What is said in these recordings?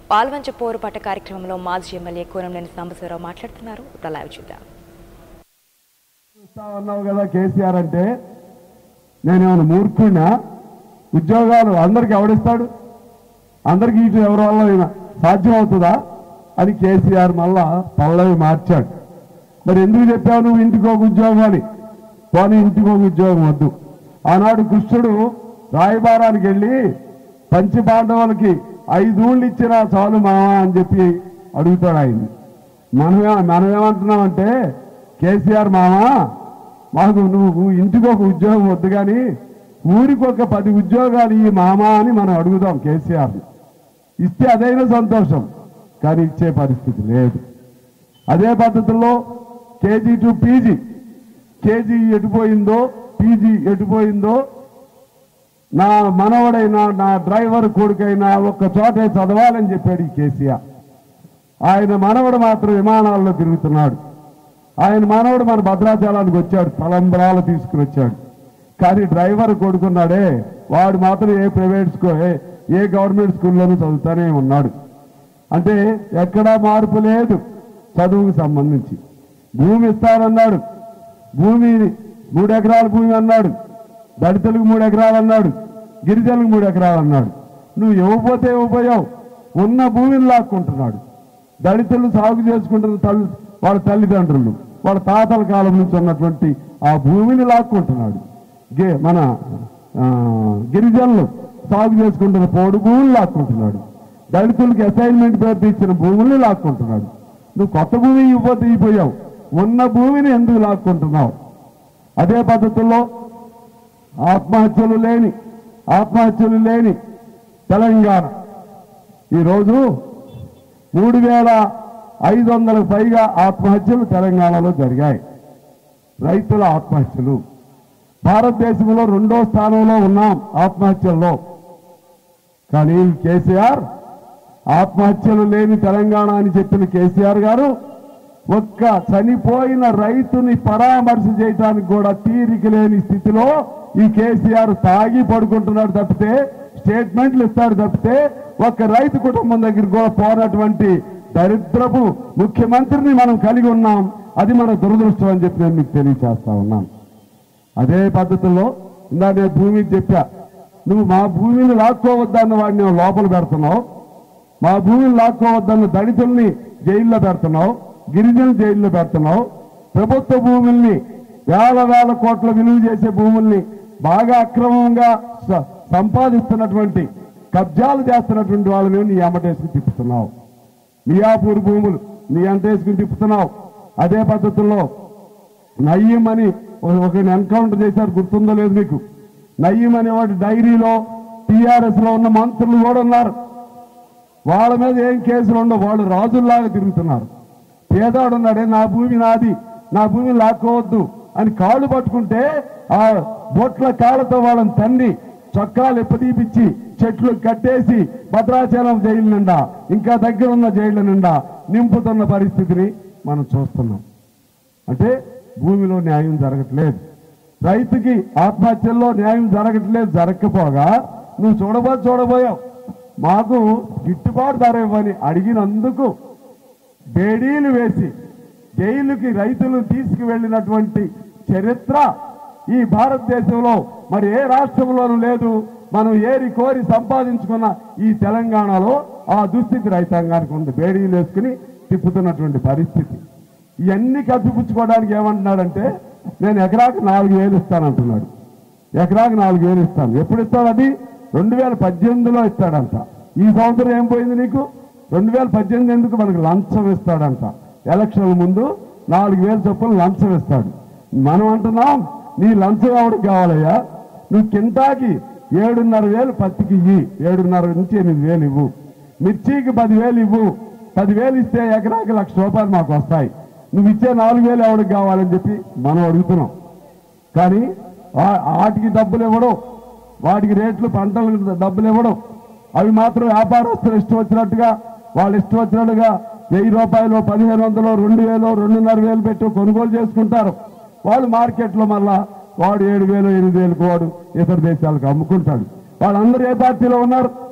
పాల్వంచ పోరుపాట కార్యక్రమంలో మాజీ ఎమ్మెల్యే కోనంనేని సాంబశివరావు మాట్లాడుతున్నారు ఇప్పుడు లైవ్ చూద్దాం చూస్తా ఉన్నావు కదా కేసీఆర్ అంటే నేనేమైనా మూర్ఖుడినా ఉద్యోగాలు అందరికి ఎవడిస్తాడు అందరికి ఇటు ఎవరి వల్ల అయినా సాధ్యం అవుతుందా అని కేసీఆర్ మళ్ళా పల్లవి మార్చాడు మరి ఎందుకు చెప్పావు నువ్వు ఇంటికి ఒక ఉద్యోగం అని పోనీ ఇంటికి ఒక ఉద్యోగం వద్దు ఆనాడు కృష్ణుడు రాయబారానికి వెళ్ళి పంచి పాండవులకి ఐదూళ్ళు ఇచ్చినా చాలు మావా అని చెప్పి అడుగుతాడు ఆయన్ని మనమే మనం ఏమంటున్నామంటే కేసీఆర్ మామా మాకు నువ్వు ఇంటికి ఒక ఉద్యోగం వద్దు కానీ ఊరికి ఒక పది ఉద్యోగాలు ఈ మామా అని మనం అడుగుదాం కేసీఆర్ ఇస్తే అదైనా సంతోషం కానీ ఇచ్చే పరిస్థితి లేదు అదే పద్ధతిలో కేజీ టు పీజీ కేజీ ఎటుపోయిందో పీజీ ఎటుపోయిందో నా మనవడైనా నా డ్రైవర్ కొడుకైనా ఒక్క చోటే చదవాలని చెప్పాడు ఈ కేసీఆర్ ఆయన మనవడు మాత్రం విమానాల్లో తిరుగుతున్నాడు ఆయన మనవడు మన భద్రాచలానికి వచ్చాడు తలంబరాలు తీసుకుని వచ్చాడు కానీ డ్రైవర్ కొడుకున్నాడే వాడు మాత్రం ఏ ప్రైవేట్ స్కూల్ ఏ- ఏ గవర్నమెంట్ స్కూల్లోనూ చదువుతానే ఉన్నాడు అంటే ఎక్కడా మార్పు లేదు చదువుకు సంబంధించి భూమి ఇస్తానన్నాడు భూమి మూడు ఎకరాల భూమి అన్నాడు దళితులకు మూడు ఎకరాలు అన్నాడు గిరిజనులకు మూడు ఎకరాలు అన్నాడు నువ్వు ఇవ్వకపోతే ఇవ్వపోయావు ఉన్న భూమిని లాక్కుంటున్నాడు దళితులు సాగు చేసుకుంటున్న తల్లి వాళ్ళ తల్లిదండ్రులు వాళ్ళ తాతల కాలం నుంచి ఉన్నటువంటి ఆ భూమిని లాక్కుంటున్నాడు గే మన ఆ, గిరిజనులు సాగు చేసుకుంటున్న పోడు భూములు లాక్కుంటున్నాడు దళితులకు అసైన్మెంట్ పేరు ఇచ్చిన భూముల్ని లాక్కుంటున్నాడు నువ్వు కొత్త భూమి ఇవ్వతే ఇవ్వపోయావు ఉన్న భూమిని ఎందుకు లాక్కుంటున్నావు అదే పద్ధతుల్లో ఆత్మహత్యలు లేని ఆత్మహత్యలు లేని తెలంగాణ ఈరోజు మూడు వేల ఐదు వందలకు పైగా ఆత్మహత్యలు తెలంగాణలో జరిగాయి రైతుల ఆత్మహత్యలు భారతదేశంలో రెండో స్థానంలో ఉన్నాం ఆత్మహత్యల్లో కానీ కేసీఆర్ ఆత్మహత్యలు లేని తెలంగాణ అని చెప్పిన కేసీఆర్ గారు ఒక్క చనిపోయిన రైతుని పరామర్శ చేయడానికి కూడా తీరిక లేని స్థితిలో ఈ కేసీఆర్ తాగి పడుకుంటున్నాడు తప్పితే స్టేట్మెంట్లు ఇస్తాడు తప్పితే ఒక్క రైతు కుటుంబం దగ్గరికి కూడా పోనటువంటి దరిద్రపు ముఖ్యమంత్రిని మనం కలిగి ఉన్నాం అది మన దురదృష్టం అని చెప్పి నేను మీకు తెలియచేస్తా ఉన్నాను అదే పద్ధతిలో ఇందా నేను భూమి చెప్పా నువ్వు మా భూమిని లాక్కోవద్దన్న వాడిని నువ్వు లోపల పెడుతున్నావు మా భూమిని లాక్కోవద్దన్న దళితుల్ని జైల్లో పెడుతున్నావు గిరిజన జైల్లో పెడుతున్నావు ప్రభుత్వ భూముల్ని వేల వేల కోట్ల విలువ చేసే భూముల్ని బాగా అక్రమంగా స- సంపాదిస్తున్నటువంటి కబ్జాలు చేస్తున్నటువంటి వాళ్ళని నీ అమ్మటేసుకుని తిప్పుతున్నావు మియాపూర్ భూములు నీ అంటేసుకుని తిప్పుతున్నావు అదే పద్ధతుల్లో నయ్యం అని ఒక- ఒకరిని ఎన్కౌంటర్ చేశారు గుర్తుందో లేదు మీకు నయ్యం అనే వాటి డైరీలో టీఆర్ఎస్ లో ఉన్న మంత్రులు కూడా ఉన్నారు వాళ్ళ మీద ఏం కేసులు ఉండవు వాళ్ళు రాజుల్లాగా తిరుగుతున్నారు పేదాడు ఉన్నాడే నా భూమి నాది నా భూమి లాక్కోవద్దు అని కాళ్ళు పట్టుకుంటే ఆ బొట్ల కాళ్ళతో వాళ్ళని తండ్రి చొక్కాలు ఎప్పదీపిచ్చి చెట్లు కట్టేసి భద్రాచలం జైలు నిండా ఇంకా దగ్గర ఉన్న జైళ్ళ నిండా నింపుతున్న పరిస్థితిని మనం చూస్తున్నాం అంటే భూమిలో న్యాయం జరగట్లేదు రైతుకి ఆత్మహత్యల్లో న్యాయం జరగట్లేదు జరగకపోగా నువ్వు చూడబో చూడబోయావు మాకు గిట్టుబాటు ధర ఇవ్వని అడిగినందుకు బేడీలు వేసి జైలుకి రైతులు తీసుకువెళ్ళినటువంటి చరిత్ర ఈ భారతదేశంలో మరి ఏ రాష్ట్రంలోనూ లేదు మనం ఏరి కోరి సంపాదించుకున్న ఈ తెలంగాణలో ఆ దుస్థితి రైతాంగానికి ఉంది బేడీలు వేసుకుని తిప్పుతున్నటువంటి పరిస్థితి ఇవన్నీ కప్పిపుచ్చుకోవడానికి ఏమంటున్నాడంటే నేను ఎకరాకు నాలుగు వేలు ఇస్తానంటున్నాడు ఎకరాకు నాలుగు వేలు ఇస్తాను ఎప్పుడు ఇస్తాడు అది రెండు వేల పద్దెనిమిదిలో ఇస్తాడంట ఈ సంవత్సరం ఏం పోయింది నీకు రెండు వేల పద్దెనిమిది ఎందుకు మనకు లంచం ఇస్తాడంట ఎలక్షన్ ముందు నాలుగు వేల చొప్పున లంచం ఇస్తాడు మనం అంటున్నాం నీ లంచం ఎవరికి కావాలయ్యా నువ్వు కింటాకి ఏడున్నర వేలు పత్తికి ఇయ్యి ఏడున్నర నుంచి ఎనిమిది వేలు ఇవ్వు మిర్చికి పదివేలు ఇవ్వు పదివేలు ఇస్తే ఎకరాకి లక్ష రూపాయలు మాకు వస్తాయి నువ్వు ఇచ్చే నాలుగు వేలు ఎవరికి కావాలని చెప్పి మనం అడుగుతున్నాం కానీ ఆ- వాటికి డబ్బులు ఇవ్వడం వాటికి రేట్లు పంటలకు డబ్బులు ఇవ్వడం అవి మాత్రం వ్యాపారస్తులు ఇష్టం వచ్చినట్టుగా వాళ్ళు ఇష్టం వచ్చినట్టుగా వెయ్యి రూపాయలు పదిహేను వందలు రెండు వేలు రెండున్నర వేలు పెట్టి కొనుగోలు చేసుకుంటారు వాళ్ళు మార్కెట్లో మళ్ళా వాడు ఏడు వేలు ఎనిమిది వేలకు వాడు ఇతర దేశాలకు అమ్ముకుంటాడు వాళ్ళందరూ ఏ పార్టీలో ఉన్నారు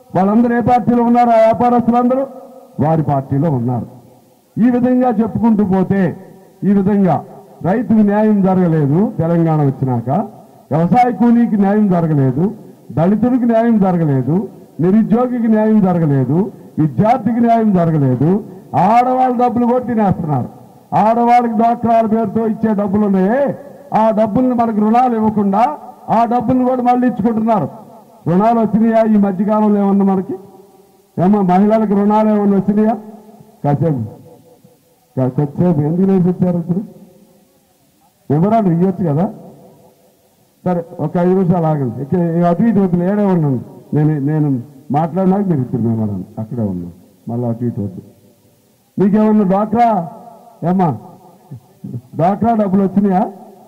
వాళ్ళందరూ ఏ పార్టీలో ఉన్నారు ఆ వ్యాపారస్తులందరూ వారి పార్టీలో ఉన్నారు ఈ విధంగా చెప్పుకుంటూ పోతే ఈ విధంగా రైతుకు న్యాయం జరగలేదు తెలంగాణ వచ్చినాక వ్యవసాయ కూలీకి న్యాయం జరగలేదు దళితుడికి న్యాయం జరగలేదు నిరుద్యోగికి న్యాయం జరగలేదు విద్యార్థికి న్యాయం జరగలేదు ఆడవాళ్ళ డబ్బులు కూడా తినేస్తున్నారు ఆడవాళ్ళకి డాక్టరాల పేరుతో ఇచ్చే డబ్బులు ఉన్నాయే ఆ డబ్బుల్ని మనకు రుణాలు ఇవ్వకుండా ఆ డబ్బుల్ని కూడా మళ్ళీ ఇచ్చుకుంటున్నారు రుణాలు వచ్చినాయా ఈ మధ్యకాలంలో ఏమన్నా మనకి ఏమో మహిళలకు రుణాలు ఏమన్నా వచ్చినాయా కాసేపు కా- కొద్దిసేపు ఎందుకు లేచి వచ్చారు ఇప్పుడు వివరాలు ఇవ్వచ్చు కదా సరే ఒక ఐదు నిమిషాలు ఆగండి ఇక ఇక అటు ఇటు వద్దు ఏడే ఉన్నాను నేను నేను మాట్లాడినాక మీరు ఇద్దరు వివరాలు అక్కడే ఉన్నాను మళ్ళీ అటు ఇటు వద్దు మీకేమన్నా డాక్రా ఏమ్మా డాక్రా డబ్బులు వచ్చినాయా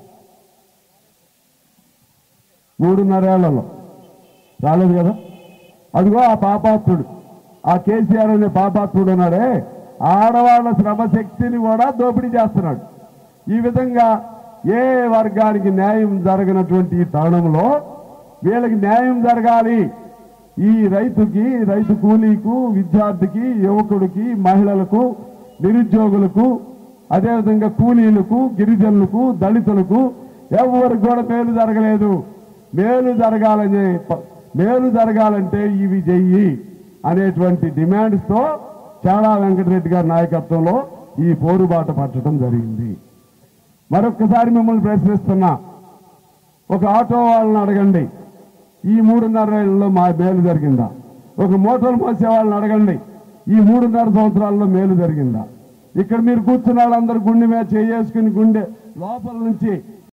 మూడున్నరేళ్లలో రాలేదు కదా అదిగో ఆ పాపాత్ముడు ఆ కేసీఆర్ అనే పాపాత్ముడు ఉన్నాడే ఆడవాళ్ళ శ్రమ శక్తిని కూడా దోపిడీ చేస్తున్నాడు ఈ విధంగా ఏ వర్గానికి న్యాయం జరగనటువంటి ఈ తరుణంలో వీళ్ళకి న్యాయం జరగాలి ఈ రైతుకి రైతు కూలీకు విద్యార్థికి యువకుడికి మహిళలకు నిరుద్యోగులకు అదేవిధంగా కూలీలకు గిరిజనులకు దళితులకు ఎవరికి కూడా మేలు జరగలేదు మేలు జరగాలని మేలు జరగాలంటే ఇవి చెయ్యి అనేటువంటి డిమాండ్స్ తో చాడా వెంకటరెడ్డి గారి నాయకత్వంలో ఈ పోరుబాట పట్టడం జరిగింది మరొక్కసారి మిమ్మల్ని ప్రశ్నిస్తున్నా ఒక ఆటో వాళ్ళని అడగండి ఈ మూడున్నర ఏళ్లలో మా మేలు జరిగిందా ఒక మోటార్ మోసే వాళ్ళని అడగండి ఈ మూడున్నర సంవత్సరాల్లో మేలు జరిగిందా ఇక్కడ మీరు కూర్చున్న వాళ్ళందరూ గుండె మీద చేసుకుని గుండె లోపల నుంచి